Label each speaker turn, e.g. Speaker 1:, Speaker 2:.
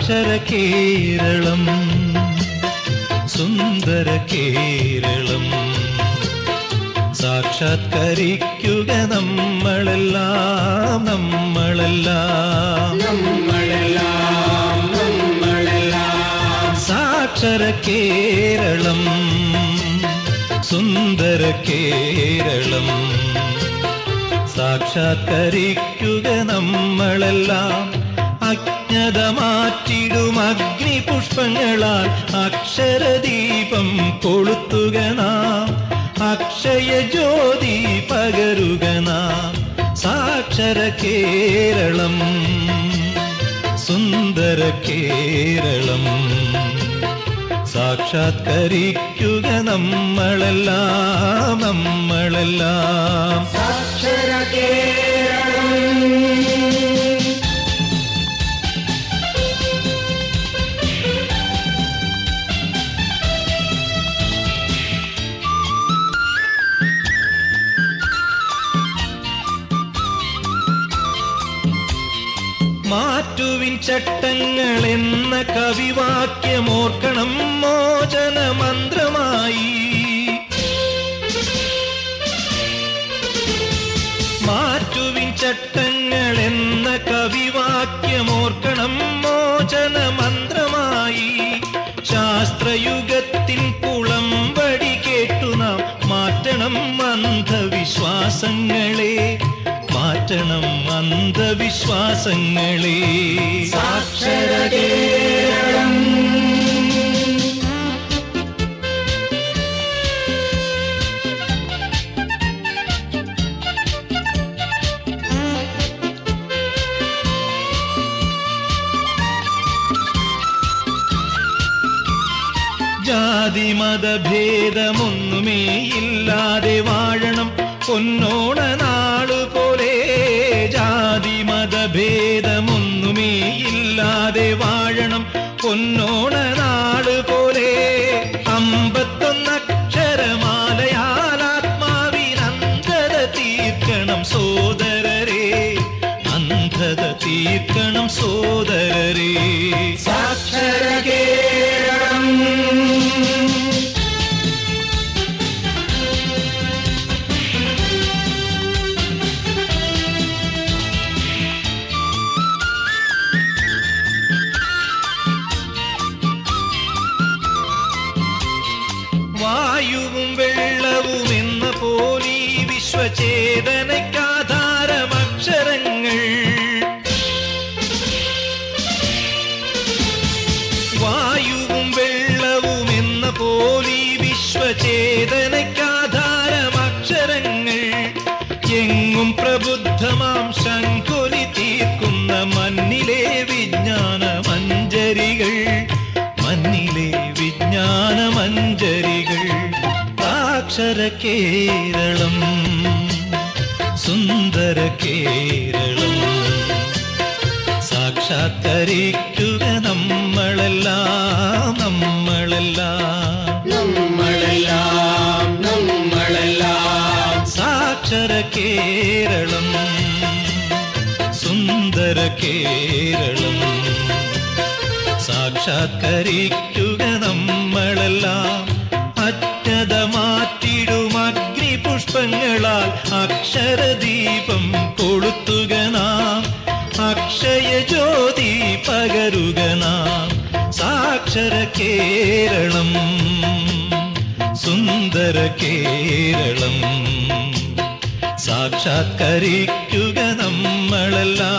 Speaker 1: സാക്ഷര കേരളം സുന്ദര കേരളം സാക്ഷാത്കരിക്കുക നമ്മളെല്ലാം നമ്മളെല്ലാം
Speaker 2: നമ്മളെല്ലാം നമ്മളെല്ലാം
Speaker 1: സാക്ഷര കേരളം സുന്ദര കേരളം സാക്ഷാത്കരിക്കുക നമ്മളെല്ലാം അജ്ഞത മാറ്റിടും അഗ്നിപുഷ്പങ്ങളാൽ അക്ഷരദീപം കൊളുത്തുക നാം അക്ഷയ ജ്യോതി പകരുക നാം സാക്ഷര കേരളം സുന്ദര കേരളം സാക്ഷാത്കരിക്കുക നമ്മളെല്ലാം നമ്മളെല്ലാം
Speaker 2: സാക്ഷര കേരളം
Speaker 1: മാറ്റുവിൻ ചട്ടങ്ങൾ എന്ന കവിവാക്യമോർക്കണം മോചന മന്ത്രമായി മാറ്റുവിൻ ചട്ടങ്ങൾ എന്ന കവിവാക്യമോർക്കണം മോചന മന്ത്രമായി ശാസ്ത്രയുഗത്തിൻ കുളമ്പടി കേട്ടു നാം മാറ്റണം അന്ധവിശ്വാസങ്ങളെ മാറ്റണം അന്ധവിശ്വാസങ്ങളെ
Speaker 2: സാക്ഷര കേരളം
Speaker 1: ജാതി മതഭേദമൊന്നുമേ ഇല്ലാതെ വാഴണം പൊന്നോണ നാളു പോലെ ജാതി മതഭേദമൊന്നുമേ ഇല്ലാതെ വാഴണം പൊന്നോണ നാളു പോലെ അമ്പത്തൊന്നക്ഷരമാലയാൽ ആത്മാവിനന്ധത തീർക്കണം സോദരരെ അന്ധത തീർക്കണം സോദരരെ
Speaker 2: സാക്ഷര കേരളം
Speaker 1: വായുവും വെള്ളവും എന്ന പോലീ വിശ്വചേതനയ്ക്കാധാരമക്ഷരങ്ങൾ വായുവും വെള്ളവും എന്ന പോലീ വിശ്വചേതനയ്ക്കാധാരമക്ഷരങ്ങൾ എങ്ങും പ്രബുദ്ധമാം ശങ്കുലി തീർക്കുന്ന മണ്ണിലെ വിജ്ഞാന മഞ്ജരികൾ മണ്ണിലെ വിജ്ഞാന മഞ്ജരികൾ സാക്ഷര കേരളം സുന്ദര കേരളം സാക്ഷാത്കരിക്കുക നമ്മളെല്ലാം നമ്മളെല്ലാം
Speaker 2: നമ്മളെല്ലാം നമ്മളെല്ലാം
Speaker 1: സാക്ഷര കേരളം സുന്ദര കേരളം സാക്ഷാത്കരിക്കുക നമ്മളെല്ലാം അജ്ഞത മാറ്റിടും അഗ്നിപുഷ്പങ്ങളാൽ അക്ഷരദീപം കൊളുത്തുക നാം അക്ഷയ ജ്യോതി പകരുക നാം സാക്ഷര കേരളം സുന്ദര കേരളം സാക്ഷാത്കരിക്കുക നമ്മളെല്ലാം